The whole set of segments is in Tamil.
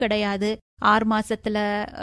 கிடையாது ஆறு மாசத்துல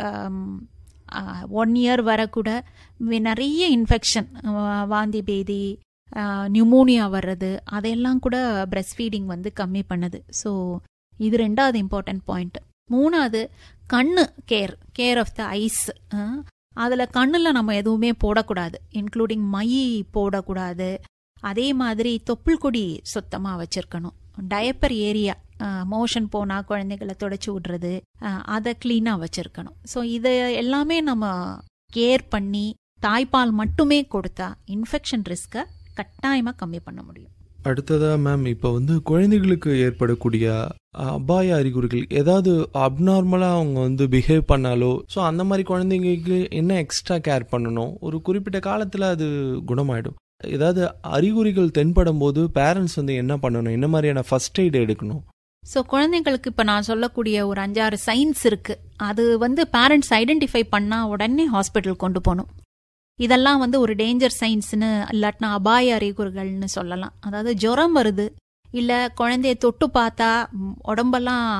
ஒன் இயர் வர கூட வி- நிறைய இன்ஃபெக்ஷன் வாந்தி பேதி நியூமோனியா வர்றது அதெல்லாம் கூட பிரஸ்ட் ஃபீடிங் வந்து கம்மி பண்ணுது ஸோ இது ரெண்டாவது இம்பார்ட்டன்ட் பாயிண்ட் மூணாவது கண்ணு care care of the eyes அதில் கண்ணில் நம்ம எதுவுமே போடக்கூடாது இன்க்ளூடிங் மை போடக்கூடாது அதே மாதிரி தொப்புள் கொடி சுத்தமாக வச்சிருக்கணும் டயப்பர் ஏரியா மோஷன் போனால் குழந்தைகளை தொடச்சி விடுறது அஹ், அதை க்ளீனாக வச்சிருக்கணும் ஸோ இதை எல்லாமே நம்ம கேர் பண்ணி தாய்ப்பால் மட்டுமே கொடுத்தா இன்ஃபெக்ஷன் ரிஸ்க்கை கட்டாயமாக கம்மி பண்ண முடியும் அடுத்ததா மேம் இப்போ வந்து குழந்தைகளுக்கு ஏற்படக்கூடிய அபாய அறிகுறிகள் ஏதாவது அப்நார்மலாக அவங்க வந்து பிஹேவ் பண்ணாலோ ஸோ அந்த மாதிரி குழந்தைங்களுக்கு என்ன எக்ஸ்ட்ரா கேர் பண்ணணும் ஒரு குறிப்பிட்ட காலத்தில் அது குணமாயிடும் ஏதாவது அறிகுறிகள் தென்படும் போது பேரண்ட்ஸ் வந்து என்ன பண்ணணும் என்ன மாதிரியான ஃபர்ஸ்ட் எய்ட் எடுக்கணும் ஸோ குழந்தைங்களுக்கு இப்போ நான் சொல்லக்கூடிய ஒரு அஞ்சாறு சைன்ஸ் இருக்கு அது வந்து பேரண்ட்ஸ் ஐடென்டிஃபை பண்ணா உடனே ஹாஸ்பிட்டல் கொண்டு போகணும் இதெல்லாம் வந்து ஒரு டேஞ்சர் சைன்ஸ்னு இல்லாட்டினா அபாய அறிகுறிகள்னு சொல்லலாம் அதாவது ஜுரம் வருது இல்லை குழந்தைய தொட்டு பார்த்தா ம், உடம்பெல்லாம்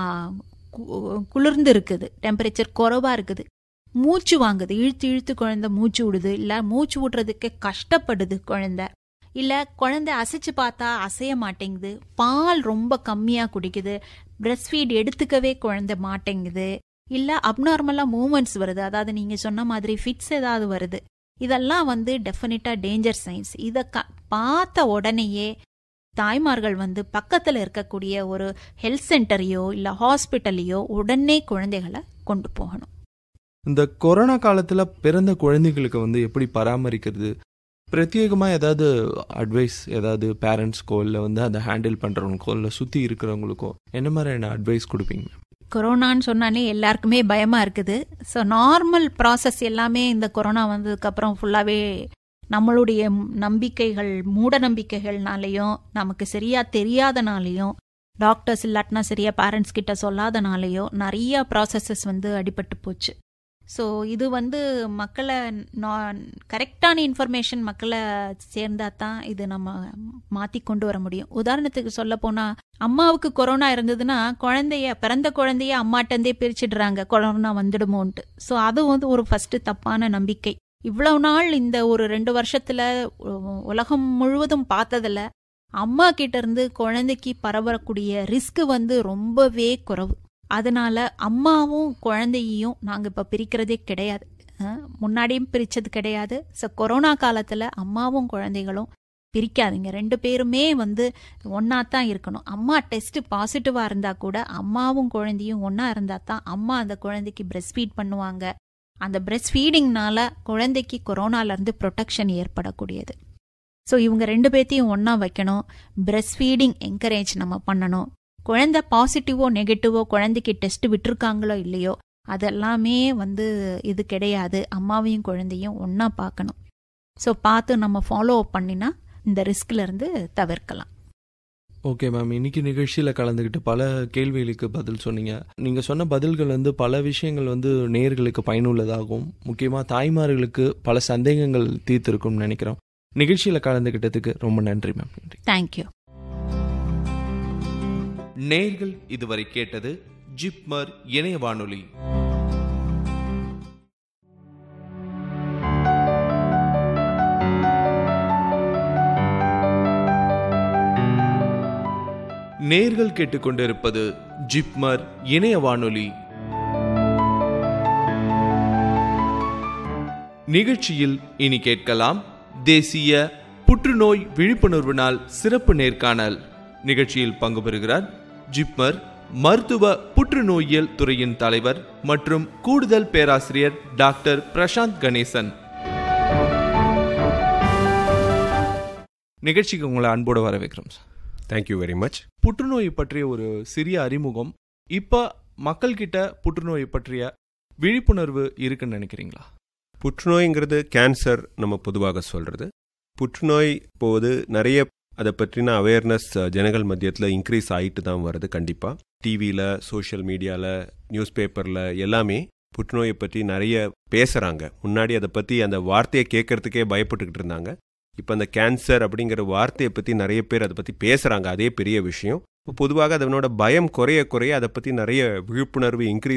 கு- குளிர்ந்து இருக்குது டெம்பரேச்சர் குறைவா இருக்குது மூச்சு வாங்குது இழுத்து இழுத்து குழந்தை மூச்சு விடுது இல்லை மூச்சு விடுறதுக்கு கஷ்டப்படுது குழந்தை இல்ல குழந்தை அசைச்சு பார்த்தா அசைய மாட்டேங்குது பால் ரொம்ப கம்மியா குடிக்குது பிரஸ்ட் ஃபீட் எடுத்துக்கவே குழந்தை மாட்டேங்குது இல்ல அப்நார்மலா மூமெண்ட்ஸ் வருது அதாவது நீங்க சொன்ன மாதிரி ஃபிட்ஸ் ஏதாவது வருது இதெல்லாம் வந்து டெஃபினட்டா டேஞ்சர் சைன்ஸ் இதை க- பார்த்த உடனேயே தாய்மார்கள் வந்து பக்கத்துல இருக்கக்கூடிய ஒரு ஹெல்த் சென்டரையோ இல்ல ஹாஸ்பிட்டலையோ உடனே குழந்தைகளை கொண்டு போகணும் இந்த கொரோனா காலத்தில் பிறந்த குழந்தைகளுக்கு வந்து எப்படி பராமரிக்கிறது பிரத்யேகமாக ஏதாவது அட்வைஸ் ஏதாவது பேரண்ட்ஸ்க்கோ இல்லை வந்து அதை ஹேண்டில் பண்ணுறவங்களுக்கோ இல்லை சுற்றி இருக்கிறவங்களுக்கோ என்ன மாதிரியான அட்வைஸ் கொடுப்பீங்க கொரோனான்னு சொன்னாலே எல்லாருக்குமே பயமா இருக்குது ஸோ நார்மல் ப்ராசஸ் எல்லாமே இந்த கொரோனா வந்ததுக்கு அப்புறம் ஃபுல்லாவே நம்மளுடைய நம்பிக்கைகள் மூட நம்பிக்கைகள்னாலையும் நமக்கு சரியா தெரியாதனாலையும் டாக்டர்ஸ் இல்லாட்டினா சரியா பேரண்ட்ஸ் கிட்ட சொல்லாதனாலையோ நிறைய ப்ராசஸஸ் வந்து அடிபட்டு போச்சு ஸோ இது வந்து மக்களை கரெக்டான இன்ஃபர்மேஷன் மக்களை சேர்ந்தா தான் இது நம்ம மாற்றி கொண்டு வர முடியும் உதாரணத்துக்கு சொல்ல போனா அம்மாவுக்கு கொரோனா இருந்ததுன்னா குழந்தைய பிறந்த குழந்தைய அம்மாட்டந்தே பிரிச்சிடுறாங்க கொரோனா வந்துடுமோன்ட்டு ஸோ அது வந்து ஒரு ஃபர்ஸ்ட் தப்பான நம்பிக்கை இவ்வளவு நாள் இந்த ஒரு ரெண்டு வருஷத்துல உ- உலகம் முழுவதும் பார்த்ததுல அம்மா கிட்ட இருந்து குழந்தைக்கு பரவக்கூடிய ரிஸ்க் வந்து ரொம்பவே குறைவு அதனால அம்மாவும் குழந்தையையும் நாங்க இப்ப பிரிக்கிறதே கிடையாது அஹ், முன்னாடியும் பிரிச்சது கிடையாது ஸோ கொரோனா காலத்துல அம்மாவும் குழந்தைகளும் பிரிக்காதீங்க ரெண்டு பேருமே வந்து ஒன்னா தான் இருக்கணும் அம்மா டெஸ்ட் பாசிட்டிவா இருந்தா கூட அம்மாவும் குழந்தையும் ஒன்னா இருந்தா தான் அம்மா அந்த குழந்தைக்கு பிரஸ்ட் ஃபீட் பண்ணுவாங்க அந்த பிரஸ்ட் ஃபீடிங்னால குழந்தைக்கு கொரோனால இருந்து ப்ரொடெக்ஷன் ஏற்படக்கூடியது ஸோ இவங்க ரெண்டு பேர்த்தையும் ஒண்ணா வைக்கணும் பிரஸ்ட் ஃபீடிங் என்கரேஜ் நம்ம பண்ணணும் குழந்தை பாசிட்டிவோ நெகட்டிவோ குழந்தைக்கு டெஸ்ட் விட்டிருக்காங்களோ இல்லையோ அதெல்லாமே வந்து இது கிடையாது அம்மாவையும் குழந்தையும் ஒண்ணா பார்க்கணும் ஸோ பார்த்து நம்ம ஃபாலோ அப் பண்ணினா இந்த ரிஸ்க்ல இருந்து தவிர்க்கலாம் ஓகே மேம் இன்னைக்கு நிகழ்ச்சியில் கலந்துக்கிட்டு பல கேள்விகளுக்கு பதில் சொன்னீங்க நீங்கள் சொன்ன பதில்கள் வந்து பல விஷயங்கள் வந்து நேயர்களுக்கு பயனுள்ளதாகவும் முக்கியமாக தாய்மார்களுக்கு பல சந்தேகங்கள் தீர்த்திருக்கும்னு நினைக்கிறோம் நிகழ்ச்சியில் கலந்துக்கிட்டதுக்கு ரொம்ப நன்றி மேம் நன்றி தேங்க்யூ நேர்கள் இதுவரை கேட்டது ஜிப்மர் இணைய வானொலி நேர்கள் கேட்டுக்கொண்டிருப்பது ஜிப்மர் இணைய வானொலி நிகழ்ச்சியில் இனி கேட்கலாம் தேசிய புற்றுநோய் விழிப்புணர்வு நாள் சிறப்பு நேர்காணல் நிகழ்ச்சியில் பங்கு பெறுகிறார் ஜிப்மர் மருத்துவ புற்றுநோயியல் துறையின் தலைவர் மற்றும் கூடுதல் பேராசிரியர் டாக்டர் பிரசாந்த் கணேசன் நிகழ்ச்சிக்கு உங்களை அன்போடு வரவேற்கிறோம் சார் தேங்க்யூ வெரி மச் புற்றுநோய் பற்றிய ஒரு சிறிய அறிமுகம் இப்ப மக்கள்கிட்ட புற்றுநோய் பற்றிய விழிப்புணர்வு இருக்குன்னு நினைக்கிறீங்களா புற்றுநோய்ங்கிறது கேன்சர் நம்ம பொதுவாக சொல்கிறது புற்றுநோய் போது நிறைய அதை பற்றின அவேர்னஸ் ஜனங்கள் மத்தியத்தில் இன்க்ரீஸ் ஆகிட்டு தான் வருது கண்டிப்பாக டிவியில் சோஷியல் மீடியாவில் நியூஸ் பேப்பரில் எல்லாமே புற்றுநோயை பற்றி நிறைய பேசுகிறாங்க முன்னாடி அதை பற்றி அந்த வார்த்தையை கேட்கறதுக்கே பயப்பட்டுக்கிட்டு இருந்தாங்க இப்போ அந்த கேன்சர் அப்படிங்கிற வார்த்தையை பற்றி நிறைய பேர் அதை பற்றி பேசுகிறாங்க அதே பெரிய விஷயம் பொதுவாக அதனோட பயம் குறைய குறைய அதை பற்றி நிறைய விழிப்புணர்வு இன்க்ரீஸ்